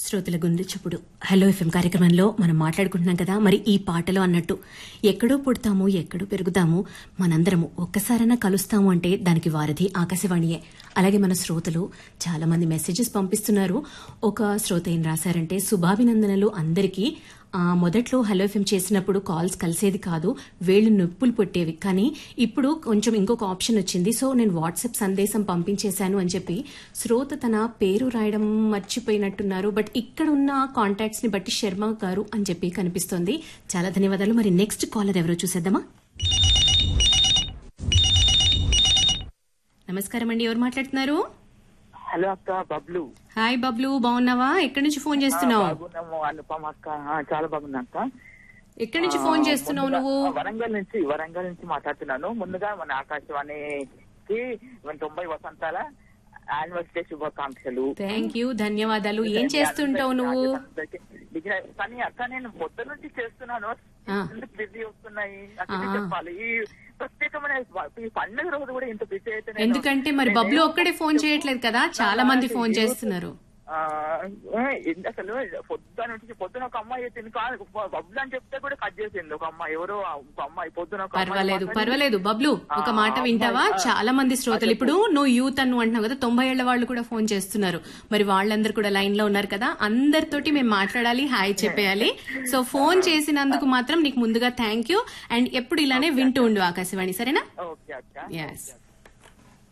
శ్రోతల గుండె చప్పుడు హలో ఎఫ్ఎం కార్యక్రమంలో మనం మాట్లాడుకుంటున్నాం కదా మరి ఈ పాటలో అన్నట్టు ఎక్కడో పుడతాము ఎక్కడో పెరుగుతాము మనందరము ఒక్కసారైనా కలుస్తాము అంటే దానికి వారధి ఆకాశవాణియే అలాగే మన శ్రోతలు చాలా మంది మెసేజెస్ పంపిస్తున్నారు ఒక శ్రోత ఏం రాశారంటే శుభాభినందనలు అందరికీ ఆ, మొదట్లో హలో ఎఫ్ఎం చేసినప్పుడు కాల్స్ కలిసేది కాదు వేళ్లు నొప్పులు పుట్టేవి కానీ ఇప్పుడు కొంచెం ఇంకొక ఆప్షన్ వచ్చింది సో నేను వాట్సాప్ సందేశం పంపించేశాను అని చెప్పి శ్రోత తన పేరు రాయడం మర్చిపోయినట్టున్నారు బట్ ఇక్కడ ఉన్న కాంటాక్ట్స్ ని బట్టి శర్మ గారు అని చెప్పి కనిపిస్తోంది చాలా ధన్యవాదాలు మరి నెక్స్ట్ కాలర్ ఎవరో చూసేద్దామా నమస్కారం అండి ఎవరు మాట్లాడుతున్నారు హలో అక్క బబ్లు హాయ్ బబ్లు బాగున్నావా ఎక్కడి నుంచి ఫోన్ చేస్తున్నావు బాగున్నాము అనుపమ అక్క ఆ, చాలా బాగున్నా అక్క ఎక్కడి నుంచి ఫోన్ చేస్తున్నావు ముందుగా, నువ్వు ఆ, వరంగల్ నుంచి వరంగల్ నుంచి మాట్లాడుతున్నాను ముందుగా మన ఆకాశవాణికి మన తొంభై వసంతాల యానివర్సరీ శుభాకాంక్షలు థ్యాంక్ యూ ధన్యవాదాలు ఏం చేస్తుంటావు నువ్వు అందరికీ బిగిన- కానీ అక్క నేను పొద్దు నుంచి చేస్తున్నాను ఆ. ఎందుకు బిజీ వస్తున్నాయి అక్కడ ఆ. చెప్పాలి ఈ ప్రత్యేకమైన ఈ పండుగ రోజు కూడా ఇంత బిజీ అయితే నేను- ఎందుకంటే మరి నేను- బబ్లు ఒక్కడే ఫోన్ చేయట్లేదు కదా చాలా మంది ఫోన్ చేస్తున్నారు ఆ, ఏ, ఎందు- అసలు పొద్దున నుంచి పొద్దున ఒక అమ్మాయి తిని కాదు బబ్లు అని చెప్తే కూడా కట్ చేసింది ఒక అమ్మాయి ఎవరో ఆ ఒక అమ్మాయి పొద్దున ఒక అమ్మాయి పర్వాలేదు మాట్లాడి- పర్వాలేదు బబ్లు ఒక మాట వింటావా చాలా మంది శ్రోతలు ఇప్పుడు నువ్వు యూత్ అను అంటున్నావు కదా తొంభై ఏళ్ల వాళ్ళు కూడా ఫోన్ చేస్తున్నారు మరి వాళ్ళందరూ కూడా లైన్ లో ఉన్నారు కదా అందరితోటి మేము మాట్లాడాలి హాయ్ చెప్పేయాలి సో ఫోన్ చేసినందుకు మాత్రం నీకు ముందుగా థ్యాంక్ యూ అండ్ ఎప్పుడు ఇలానే వింటూ ఉండు ఆకాశవాణి సరేనా ఓకే అక్క ఎస్